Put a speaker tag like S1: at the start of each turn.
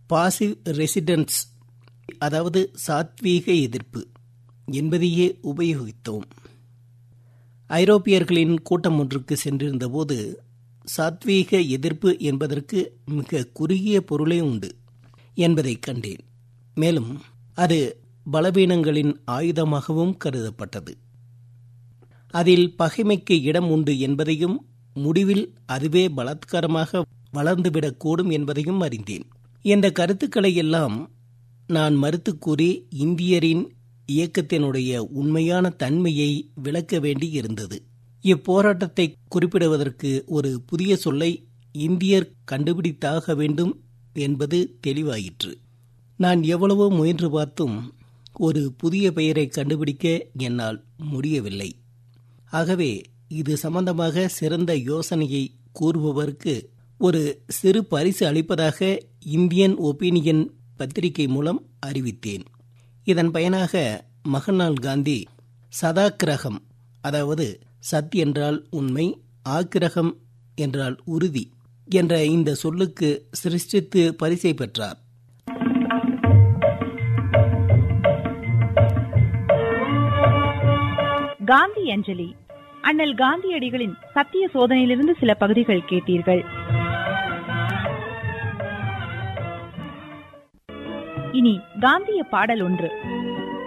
S1: passive residence அதாவது சாத்வீக எதிர்ப்பு என்பதையே உபயோகித்தோம் ஐரோப்பியர்களின் கூட்டம் ஒன்றுக்கு சென்றிருந்தபோது சாத்வீக எதிர்ப்பு என்பதற்கு மிக குறுகிய பொருளே உண்டு என்பதை கண்டேன் மேலும் அது பலவீனங்களின் ஆயுதமாகவும் கருதப்பட்டது அதில் பகைமைக்கு இடம் உண்டு என்பதையும் முடிவில் அதுவே பலாத்காரமாக வளர்ந்துவிடக்கூடும் என்பதையும் அறிந்தேன் இந்த கருத்துக்களை எல்லாம் நான் மறுத்து கூறி இந்தியரின் இயக்கத்தினுடைய உண்மையான தன்மையை விளக்க வேண்டி இருந்தது இப்போராட்டத்தை குறிப்பிடுவதற்கு ஒரு புதிய சொல்லை இந்தியர் கண்டுபிடித்தாக வேண்டும் என்பது தெளிவாயிற்று நான் எவ்வளவோ முயன்று பார்த்தும் ஒரு புதிய பெயரை கண்டுபிடிக்க என்னால் முடியவில்லை ஆகவே இது சம்பந்தமாக சிறந்த யோசனையை கூறுபவருக்கு ஒரு சிறு பரிசு அளிப்பதாக இந்தியன் ஒப்பீனியன் பத்திரிகை மூலம் அறிவித்தேன் இதன் பயனாக மகன்லால் காந்தி சதாக்கிரகம் அதாவது சத் என்றால் உண்மை ஆக்கிரகம் என்றால் உறுதி என்ற இந்த சொல்லுக்கு சிருஷ்டித்து பரிசை பெற்றார்
S2: காந்தி அஞ்சலி அண்ணல் காந்தியடிகளின் சத்திய சோதனையிலிருந்து சில பகுதிகள் கேட்டீர்கள் இனி காந்திய பாடல் ஒன்று